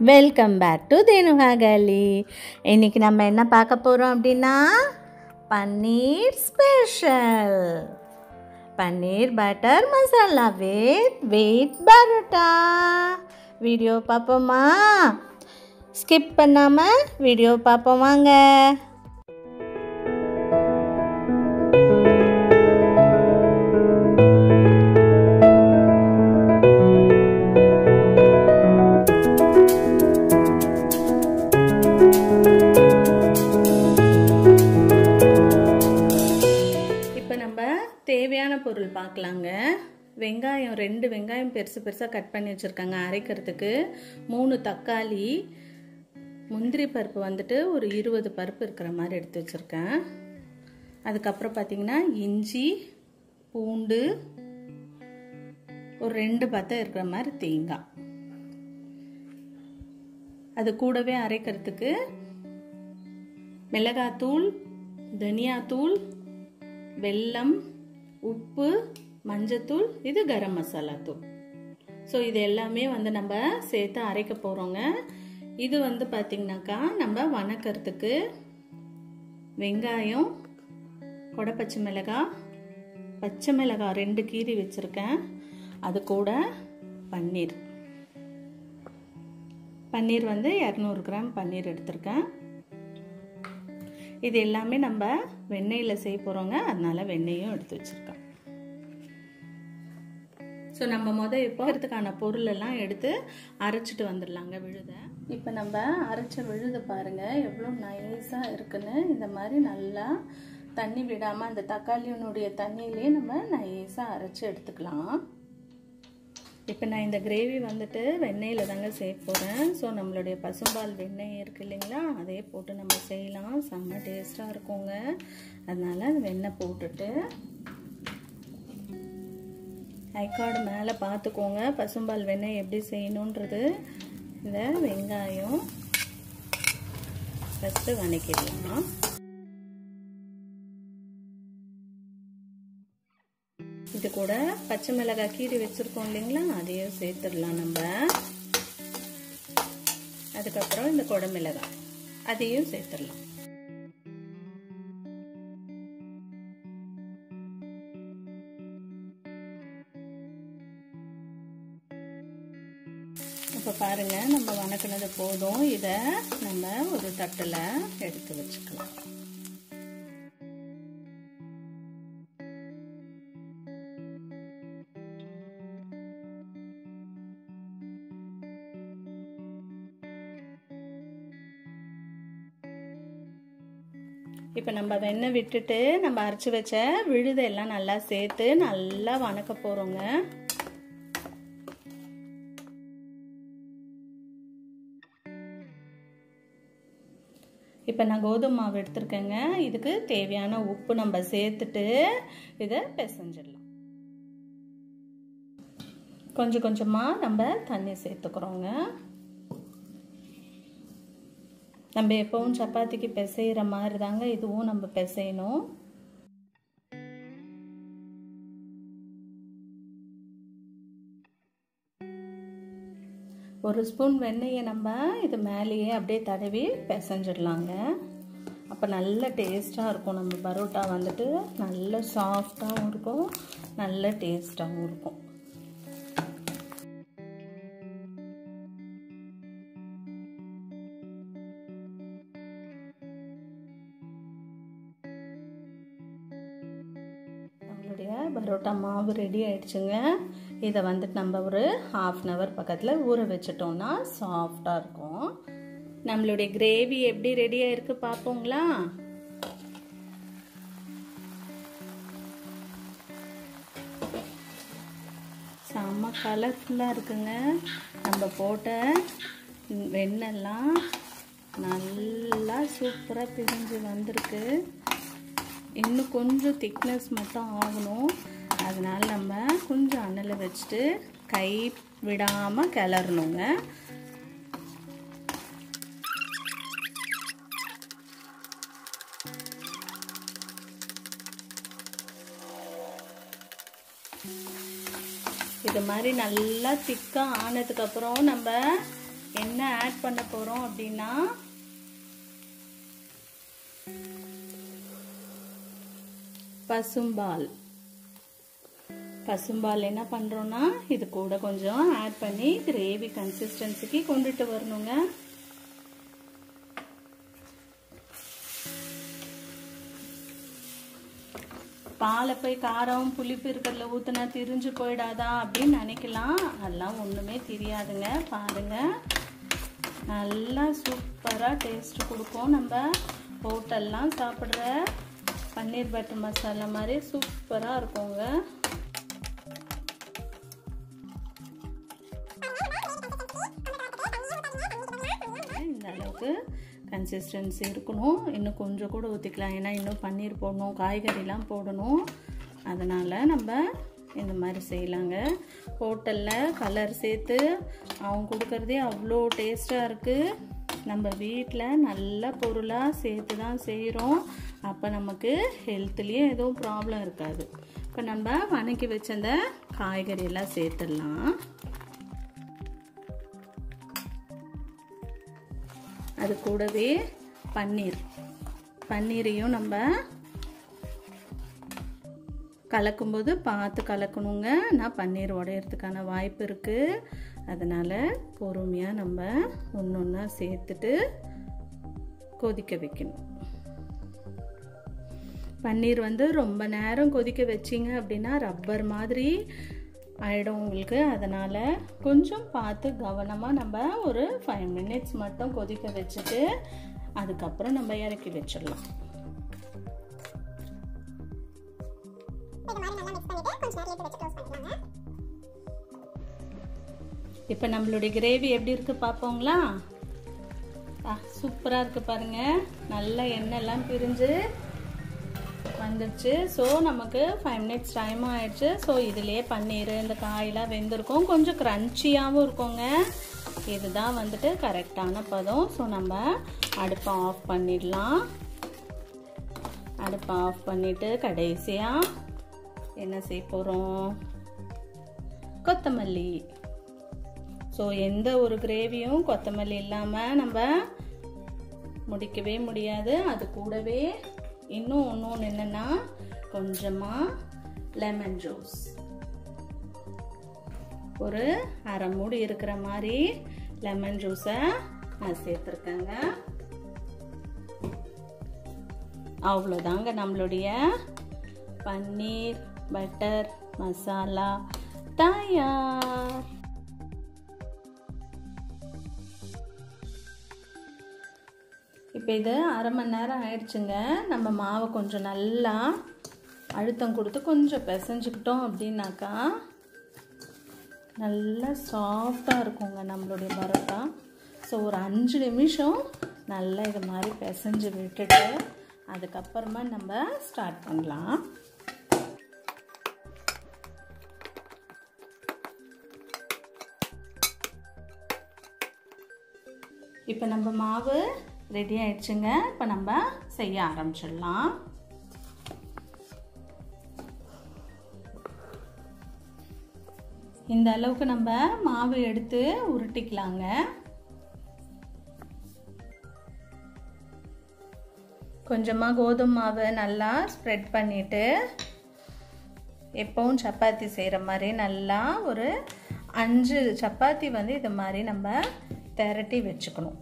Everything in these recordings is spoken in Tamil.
வெல்கம் பேக் டு தேனுகாகலி இன்னைக்கு நம்ம என்ன பார்க்க போகிறோம் அப்படின்னா paneer special paneer butter masala with weight parotta video பார்ப்போமா ஸ்கிப் பண்ணாமல் வீடியோ பார்ப்போம் வாங்க இப்போ நம்ம தேவையான பொருள் பார்க்கலாங்க வெங்காயம் ரெண்டு வெங்காயம் பெருசு பெருசாக கட் பண்ணி வச்சுருக்காங்க அரைக்கிறதுக்கு மூணு தக்காளி முந்திரி பருப்பு வந்துட்டு ஒரு இருபது பருப்பு இருக்கிற மாதிரி எடுத்து வச்சுருக்கேன் அதுக்கப்புறம் பார்த்திங்கன்னா இஞ்சி பூண்டு ஒரு ரெண்டு பத்தம் இருக்கிற மாதிரி தேங்காய் அது கூடவே அரைக்கிறதுக்கு மிளகாத்தூள் தனியாத்தூள் வெல்லம் உப்பு மஞ்சத்தூள் இது கரம் மசாலா தூள் ஸோ இது எல்லாமே வந்து நம்ம சேர்த்து அரைக்க போகிறோங்க இது வந்து பார்த்திங்கனாக்கா நம்ம வணக்கிறதுக்கு வெங்காயம் கொடை பச்சை மிளகாய் பச்சை மிளகாய் ரெண்டு கீரி வச்சுருக்கேன் அது கூட பன்னீர் பன்னீர் வந்து இரநூறு கிராம் பன்னீர் எடுத்திருக்கேன் இது எல்லாமே நம்ம வெண்ணெயில் செய்ய போகிறோங்க அதனால வெண்ணெயும் எடுத்து வச்சுருக்கேன் ஸோ நம்ம மொதல் இப்போ இருக்கிறதுக்கான பொருள் எல்லாம் எடுத்து அரைச்சிட்டு வந்துடலாங்க விழுத இப்போ நம்ம அரைச்ச விழுத பாருங்கள் எவ்வளோ நைஸாக இருக்குன்னு இந்த மாதிரி நல்லா தண்ணி விடாமல் அந்த தக்காளியினுடைய தண்ணியிலே நம்ம நைஸாக அரைச்சி எடுத்துக்கலாம் இப்போ நான் இந்த கிரேவி வந்துட்டு வெண்ணெயில் தாங்க செய்ய போகிறேன் ஸோ நம்மளுடைய பசும்பால் வெண்ணெய் இருக்குது இல்லைங்களா அதே போட்டு நம்ம செய்யலாம் செம்ம டேஸ்ட்டாக இருக்குங்க அதனால் அந்த வெண்ணெய் போட்டுட்டு ஐக்கார்டு மேலே பார்த்துக்கோங்க பசும்பால் வெண்ணெய் எப்படி செய்யணுன்றது இந்த வெங்காயம் ஃபஸ்ட்டு வணக்கிடலாம் இது கூட பச்சை மிளகாய் கீரி வச்சுருக்கோம் இல்லைங்களா அதையும் சேர்த்துடலாம் நம்ம அதுக்கப்புறம் இந்த கொடை மிளகாய் அதையும் சேர்த்துடலாம் இப்போ பாருங்கள் நம்ம வணக்கினது போதும் இதை நம்ம ஒரு தட்டில் எடுத்து வச்சுக்கலாம் இப்போ நம்ம வெண்ணெய் விட்டுட்டு நம்ம அரைச்சி வச்ச விழுதை எல்லாம் நல்லா சேர்த்து நல்லா வணக்க போகிறோங்க இப்போ நான் கோதுமை மாவு எடுத்திருக்கேங்க இதுக்கு தேவையான உப்பு நம்ம சேர்த்துட்டு இதை பிசைஞ்சிடலாம் கொஞ்சம் கொஞ்சமாக நம்ம தண்ணி சேர்த்துக்கிறோங்க நம்ம எப்பவும் சப்பாத்திக்கு பிசைகிற மாதிரி தாங்க இதுவும் நம்ம பிசையணும் ஒரு ஸ்பூன் வெண்ணெயை நம்ம இது மேலேயே அப்படியே தடவி பிசைஞ்சிடலாங்க அப்போ நல்ல டேஸ்ட்டாக இருக்கும் நம்ம பரோட்டா வந்துட்டு நல்ல சாஃப்டாகவும் இருக்கும் நல்ல டேஸ்ட்டாகவும் இருக்கும் நம்மளுடைய பரோட்டா மாவு ரெடி ஆயிடுச்சுங்க இதை வந்துட்டு நம்ம ஒரு ஹாஃப் அன் ஹவர் பக்கத்தில் ஊற வச்சிட்டோம்னா சாஃப்டாக இருக்கும் நம்மளுடைய கிரேவி எப்படி ரெடியாக இருக்கு பார்ப்போங்களா செம்ம கலர்ஃபுல்லாக இருக்குங்க நம்ம போட்ட வெண்ணெல்லாம் நல்லா சூப்பராக பிரிஞ்சு வந்திருக்கு இன்னும் கொஞ்சம் திக்னஸ் மட்டும் ஆகணும் அதனால் நம்ம கொஞ்சம் அனலை வச்சுட்டு கை விடாமல் கிளறணுங்க இது மாதிரி நல்லா திக்காக ஆனதுக்கப்புறம் நம்ம என்ன ஆட் பண்ண போகிறோம் அப்படின்னா பசும்பால் பசும்பால் என்ன பண்ணுறோன்னா இது கூட கொஞ்சம் ஆட் பண்ணி கிரேவி கன்சிஸ்டன்சிக்கு கொண்டுட்டு வரணுங்க பாலை போய் காரம் புளிப்பு இருக்கிறதுல ஊற்றினா திரிஞ்சு போயிடாதா அப்படின்னு நினைக்கலாம் அதெல்லாம் ஒன்றுமே தெரியாதுங்க பாருங்க நல்லா சூப்பராக டேஸ்ட் கொடுக்கும் நம்ம ஹோட்டல்லாம் சாப்பிட்ற பன்னீர் பட்டர் மசாலா மாதிரி சூப்பராக இருக்குங்க இந்த அளவுக்கு கன்சிஸ்டன்சி இருக்கணும் இன்னும் கொஞ்சம் கூட ஊற்றிக்கலாம் ஏன்னா இன்னும் பன்னீர் போடணும் காய்கறிலாம் போடணும் அதனால் நம்ம இந்த மாதிரி செய்யலாங்க ஹோட்டலில் கலர் சேர்த்து அவங்க கொடுக்குறதே அவ்வளோ டேஸ்ட்டாக இருக்குது நம்ம வீட்டில் நல்ல பொருளாக சேர்த்து தான் செய்கிறோம் அப்போ நமக்கு ஹெல்த்லேயும் எதுவும் ப்ராப்ளம் இருக்காது இப்போ நம்ம வணக்கி வச்சிருந்த காய்கறியெல்லாம் சேர்த்துடலாம் அது கூடவே பன்னீர் பன்னீரையும் நம்ம கலக்கும்போது பார்த்து கலக்கணுங்க நான் பன்னீர் உடையிறதுக்கான வாய்ப்பு இருக்குது அதனால் பொறுமையாக நம்ம ஒன்று ஒன்றா சேர்த்துட்டு கொதிக்க வைக்கணும் பன்னீர் வந்து ரொம்ப நேரம் கொதிக்க வச்சிங்க அப்படின்னா ரப்பர் மாதிரி ஆகிடும் உங்களுக்கு அதனால் கொஞ்சம் பார்த்து கவனமாக நம்ம ஒரு ஃபைவ் மினிட்ஸ் மட்டும் கொதிக்க வச்சுட்டு அதுக்கப்புறம் நம்ம இறக்கி வச்சிடலாம் இப்போ நம்மளுடைய கிரேவி எப்படி இருக்குது பார்ப்போங்களா ஆ சூப்பராக இருக்குது பாருங்கள் நல்ல எண்ணெய்லாம் பிரிஞ்சு வந்துடுச்சு ஸோ நமக்கு ஃபைவ் மினிட்ஸ் டைம் ஆயிடுச்சு ஸோ இதுலேயே பன்னீர் இந்த காயெல்லாம் வெந்திருக்கும் கொஞ்சம் க்ரன்ச்சியாகவும் இருக்குங்க இதுதான் வந்துட்டு கரெக்டான பதம் ஸோ நம்ம அடுப்பை ஆஃப் பண்ணிடலாம் அடுப்பை ஆஃப் பண்ணிவிட்டு கடைசியாக என்ன செய்ய போகிறோம் கொத்தமல்லி ஸோ எந்த ஒரு கிரேவியும் கொத்தமல்லி இல்லாமல் நம்ம முடிக்கவே முடியாது அது கூடவே இன்னும் ஒன்று என்னென்னா கொஞ்சமாக லெமன் ஜூஸ் ஒரு அரை மூடி இருக்கிற மாதிரி லெமன் ஜூஸை நான் சேர்த்துருக்கேங்க அவ்வளோதாங்க நம்மளுடைய பன்னீர் பட்டர் மசாலா தயார் இப்போ இது அரை மணி நேரம் ஆயிடுச்சுங்க நம்ம மாவை கொஞ்சம் நல்லா அழுத்தம் கொடுத்து கொஞ்சம் பிசைஞ்சுக்கிட்டோம் அப்படின்னாக்கா நல்லா சாஃப்டாக இருக்குங்க நம்மளுடைய பரோட்டா ஸோ ஒரு அஞ்சு நிமிஷம் நல்லா இது மாதிரி பிசைஞ்சு விட்டுட்டு அதுக்கப்புறமா நம்ம ஸ்டார்ட் பண்ணலாம் இப்போ நம்ம மாவு ரெடி ஆயிடுச்சுங்க இப்போ நம்ம செய்ய ஆரம்பிச்சிடலாம் இந்த அளவுக்கு நம்ம மாவு எடுத்து உருட்டிக்கலாங்க கொஞ்சமாக கோதுமை மாவை நல்லா ஸ்ப்ரெட் பண்ணிவிட்டு எப்பவும் சப்பாத்தி செய்கிற மாதிரி நல்லா ஒரு அஞ்சு சப்பாத்தி வந்து இது மாதிரி நம்ம திரட்டி வச்சுக்கணும்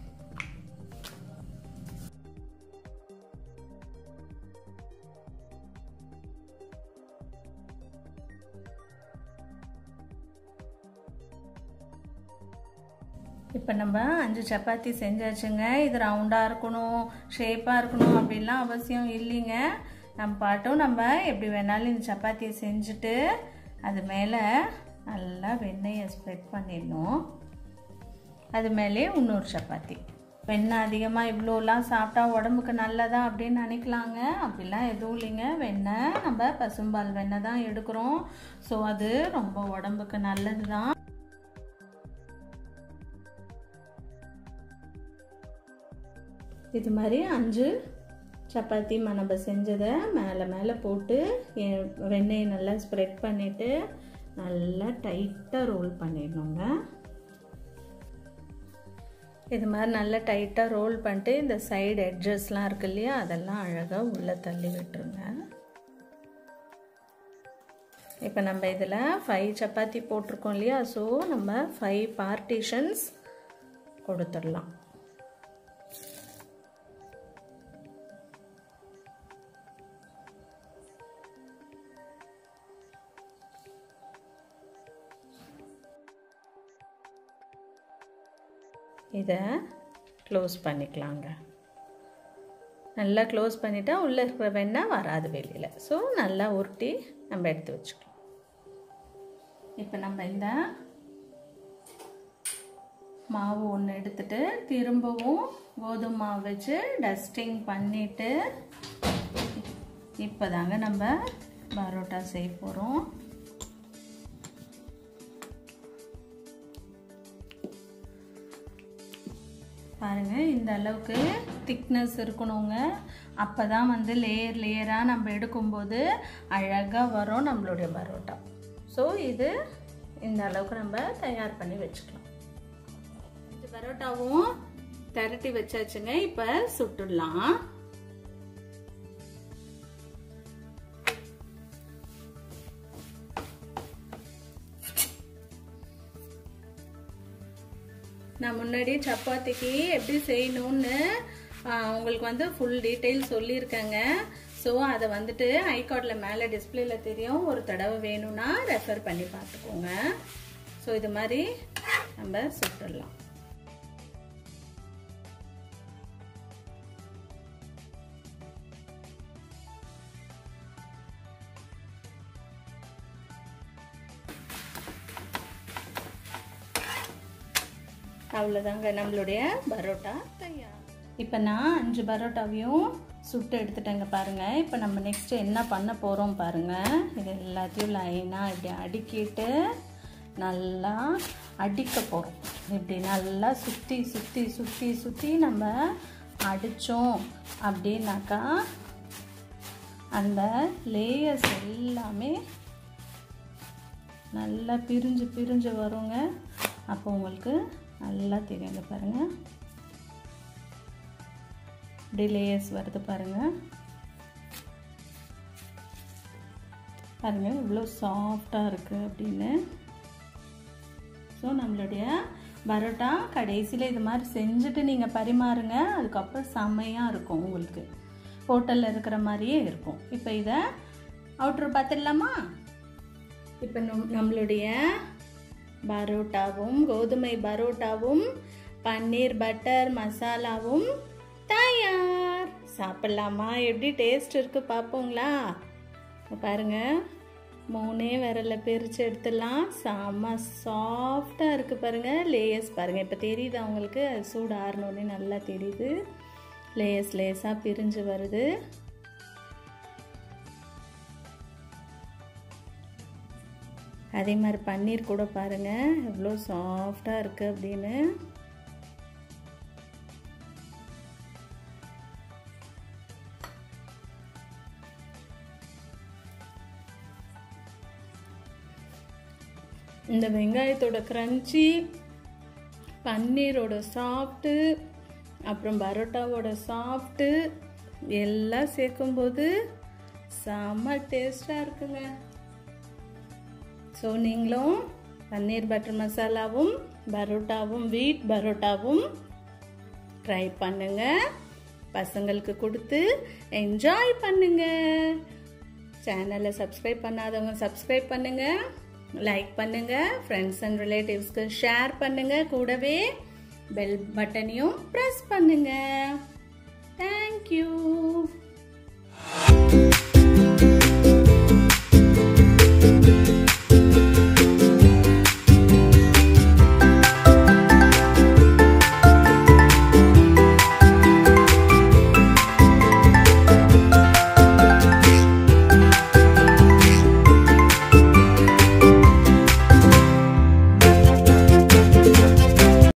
இப்போ நம்ம அஞ்சு சப்பாத்தி செஞ்சாச்சுங்க இது ரவுண்டாக இருக்கணும் ஷேப்பாக இருக்கணும் அப்படின்லாம் அவசியம் இல்லைங்க நம்ம பாட்டும் நம்ம எப்படி வேணாலும் இந்த சப்பாத்தியை செஞ்சுட்டு அது மேலே நல்லா வெண்ணெயை ஸ்ப்ரெட் பண்ணிடணும் அது மேலே இன்னொரு சப்பாத்தி வெண்ணெய் அதிகமாக இவ்வளோலாம் சாப்பிட்டா உடம்புக்கு நல்லதா அப்படின்னு நினைக்கலாங்க அப்படிலாம் எதுவும் இல்லைங்க வெண்ணெய் நம்ம பசும்பால் வெண்ணெய் தான் எடுக்கிறோம் ஸோ அது ரொம்ப உடம்புக்கு நல்லது தான் இது மாதிரி அஞ்சு சப்பாத்தி நம்ம செஞ்சதை மேலே மேலே போட்டு வெண்ணெயை நல்லா ஸ்ப்ரெட் பண்ணிவிட்டு நல்லா டைட்டாக ரோல் பண்ணிடணுங்க இது மாதிரி நல்லா டைட்டாக ரோல் பண்ணிட்டு இந்த சைடு எட்ஜஸ்லாம் இருக்கு இல்லையா அதெல்லாம் அழகாக உள்ளே தள்ளி விட்டுருங்க இப்போ நம்ம இதில் ஃபைவ் சப்பாத்தி போட்டிருக்கோம் இல்லையா ஸோ நம்ம ஃபைவ் பார்ட்டிஷன்ஸ் கொடுத்துடலாம் இதை க்ளோஸ் பண்ணிக்கலாங்க நல்லா க்ளோஸ் பண்ணிட்டா உள்ளே இருக்கிற வெண்ணெய் வராது வெளியில் ஸோ நல்லா உருட்டி நம்ம எடுத்து வச்சுக்கலாம் இப்போ நம்ம இந்த மாவு ஒன்று எடுத்துட்டு திரும்பவும் கோதுமை மாவு வச்சு டஸ்டிங் பண்ணிவிட்டு இப்போ தாங்க நம்ம பரோட்டா செய்ய போகிறோம் பாருங்கள் இந்த அளவுக்கு திக்னஸ் இருக்கணுங்க அப்போ தான் வந்து லேயர் லேயராக நம்ம எடுக்கும்போது அழகாக வரும் நம்மளுடைய பரோட்டா ஸோ இது இந்த அளவுக்கு நம்ம தயார் பண்ணி வச்சுக்கலாம் இந்த பரோட்டாவும் திரட்டி வச்சாச்சுங்க இப்போ சுட்டுடலாம் நான் முன்னாடி சப்பாத்திக்கு எப்படி செய்யணும்னு உங்களுக்கு வந்து ஃபுல் டீட்டெயில் சொல்லியிருக்கேங்க ஸோ அதை வந்துட்டு ஐகார்டில் மேலே டிஸ்பிளேல தெரியும் ஒரு தடவை வேணும்னா ரெஃபர் பண்ணி பார்த்துக்கோங்க ஸோ இது மாதிரி நம்ம சுட்டுடலாம் அவ்வளோதாங்க நம்மளுடைய பரோட்டா தயார் இப்போ நான் அஞ்சு பரோட்டாவையும் சுட்டு எடுத்துட்டேங்க பாருங்கள் இப்போ நம்ம நெக்ஸ்ட்டு என்ன பண்ண போகிறோம் பாருங்கள் இது எல்லாத்தையும் லைனாக இப்படி அடுக்கிட்டு நல்லா அடிக்க போகிறோம் இப்படி நல்லா சுற்றி சுற்றி சுற்றி சுற்றி நம்ம அடித்தோம் அப்படின்னாக்கா அந்த லேயர்ஸ் எல்லாமே நல்லா பிரிஞ்சு பிரிஞ்சு வருங்க அப்போ உங்களுக்கு நல்லா தெரியுங்க பாருங்கள் இப்படி லேயர்ஸ் வருது பாருங்கள் பாருங்கள் இவ்வளோ சாஃப்டாக இருக்குது அப்படின்னு ஸோ நம்மளுடைய பரோட்டா கடைசியில் இது மாதிரி செஞ்சுட்டு நீங்கள் பரிமாறுங்க அதுக்கப்புறம் செம்மையாக இருக்கும் உங்களுக்கு ஹோட்டலில் இருக்கிற மாதிரியே இருக்கும் இப்போ இதை அவுட்ரு பார்த்துடலாமா இப்போ நம் நம்மளுடைய பரோட்டாவும் கோதுமை பரோட்டாவும் பன்னீர் பட்டர் மசாலாவும் தயார் சாப்பிட்லாமா எப்படி டேஸ்ட் இருக்கு பார்ப்போங்களா பாருங்க மூணே விரல பிரித்து எடுத்துடலாம் செம்ம சாஃப்டாக இருக்குது பாருங்கள் லேயர்ஸ் பாருங்கள் இப்போ தெரியுது அவங்களுக்கு அது சூடு ஆறினோடனே நல்லா தெரியுது லேயர்ஸ் லேஸாக பிரிஞ்சு வருது அதே மாதிரி பன்னீர் கூட பாருங்கள் எவ்வளோ சாஃப்டாக இருக்குது அப்படின்னு இந்த வெங்காயத்தோட க்ரன்ச்சி பன்னீரோட சாஃப்ட்டு அப்புறம் பரோட்டாவோட சாஃப்ட்டு எல்லாம் சேர்க்கும்போது செம்ம டேஸ்டாக இருக்குங்க ஸோ நீங்களும் பன்னீர் பட்டர் மசாலாவும் பரோட்டாவும் வீட் பரோட்டாவும் ட்ரை பண்ணுங்க பசங்களுக்கு கொடுத்து என்ஜாய் பண்ணுங்க சேனலை சப்ஸ்கிரைப் பண்ணாதவங்க சப்ஸ்கிரைப் பண்ணுங்க லைக் பண்ணுங்க ஃப்ரெண்ட்ஸ் அண்ட் ரிலேட்டிவ்ஸ்க்கு ஷேர் பண்ணுங்க கூடவே பெல் பட்டனையும் ப்ரெஸ் பண்ணுங்க தேங்க்யூ